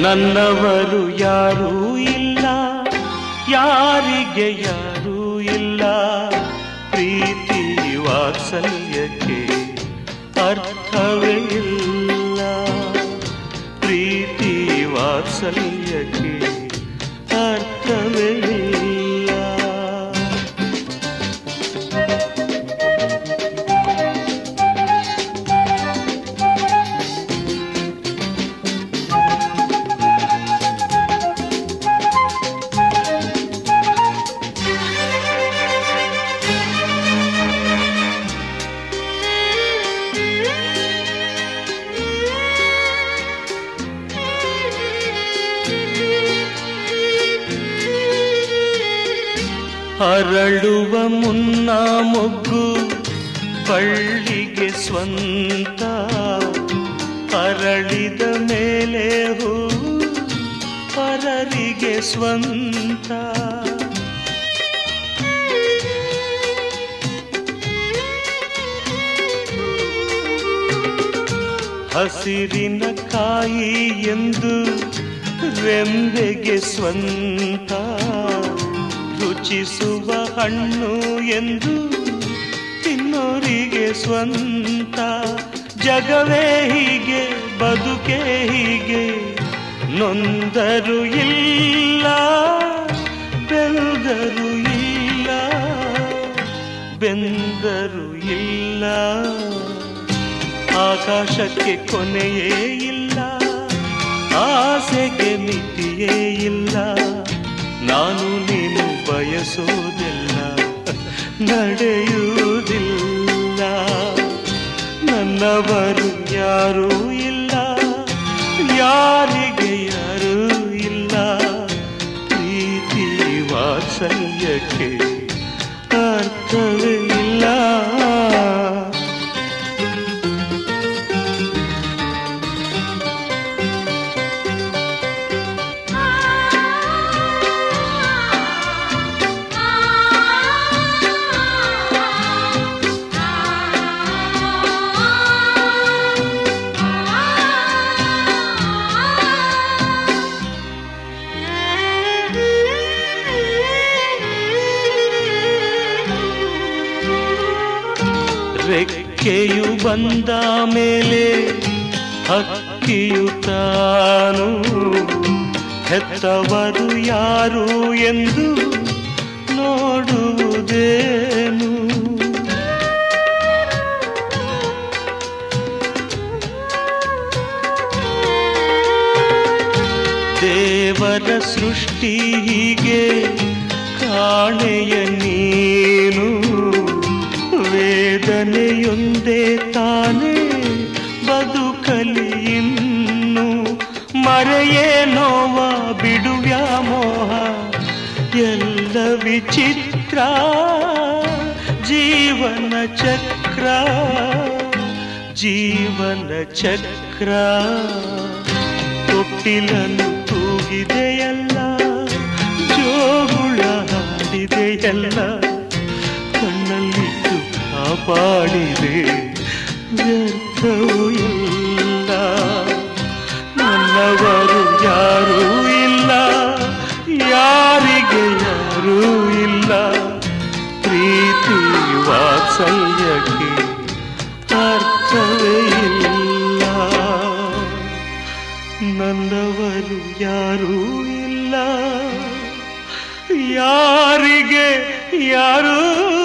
ನನ್ನವರು ಯಾರೂ ಇಲ್ಲ ಯಾರಿಗೆ ಯಾರೂ ಇಲ್ಲ ಪ್ರೀತಿ ವಾತ್ಸಲ್ಯಕ್ಕೆ ಅರ್ಥವೇ ಇಲ್ಲ ಪ್ರೀತಿ ವಾತ್ಸಲ್ಯಕ್ಕೆ ಅರ್ಥವೇ ಇಲ್ಲ ಅರಳುವ ಮುನ್ನ ಮೊಗ್ಗು ಬಳ್ಳಿಗೆ ಸ್ವಂತ ಅರಳಿದ ಮೇಲೆ ಹೂ ಪರರಿಗೆ ಸ್ವಂತ ಹಸಿರಿನ ಕಾಯಿ ಎಂದು ರೆಂಬೆಗೆ ಸ್ವಂತ ರುಚಿಸುವ ಹಣ್ಣು ಎಂದು ತಿನ್ನೋರಿಗೆ ಸ್ವಂತ ಜಗವೇ ಹೀಗೆ ಬದುಕೆ ಹೀಗೆ ನೊಂದರು ಇಲ್ಲ ಬೆಂದರು ಇಲ್ಲ ಬೆಂದರು ಇಲ್ಲ ಆಕಾಶಕ್ಕೆ ಕೊನೆಯೇ ಇಲ್ಲ ಆಸೆಗೆ ಮಿತಿಯೇ ಇಲ್ಲ ನಾನು ನೀನು ಬಯಸೋದಿಲ್ಲ ನಡೆಯುವುದಿಲ್ಲ ನನ್ನವರು ಯಾರೂ ಇಲ್ಲ ಯಾರಿಗೆ ಯಾರೂ ಇಲ್ಲ ಪ್ರೀತಿ ವಾತ್ಸಲ್ಯಕ್ಕೆ ಅರ್ಥವೇ ಇಲ್ಲ ರೆಕ್ಕೆಯು ಬಂದ ಮೇಲೆ ಹಕ್ಕಿಯು ತಾನು ಹೆತ್ತವರು ಯಾರು ಎಂದು ನೋಡುವುದೇನು ದೇವರ ಸೃಷ್ಟಿ ಹೀಗೆ ಕಾಣೆಯ ನೀನು ವೇದನೆಯೊಂದೇ ತಾನೇ ಬದುಕಲಿ ಇನ್ನು ಮರೆಯೇ ನೋವ ಬಿಡುವ್ಯಾ ಮೋಹ ಎಲ್ಲ ವಿಚಿತ್ರ ಜೀವನ ಚಕ್ರ ಜೀವನ ಚಕ್ರ ತೊಟ್ಟಿಲನ್ನು ತೂಗಿದೆಯಲ್ಲ ಜೋಗುಳ ಹಾಡಿದೆಯಲ್ಲ ಕಣ್ಣಲ್ಲಿಟ್ಟು ಕಾಪಾಡಿದೆ ವ್ಯರ್ಥವೂ ಇಲ್ಲ ನನ್ನವರು ಯಾರೂ ಇಲ್ಲ ಯಾರಿಗೆ ಯಾರೂ ಇಲ್ಲ ಪ್ರೀತಿ ವಾತ್ಸಲ್ಯಕ್ಕೆ ಅರ್ಥವೇ ಇಲ್ಲ ನನ್ನವರು ಯಾರೂ ಇಲ್ಲ ಯಾರಿಗೆ ಯಾರೂ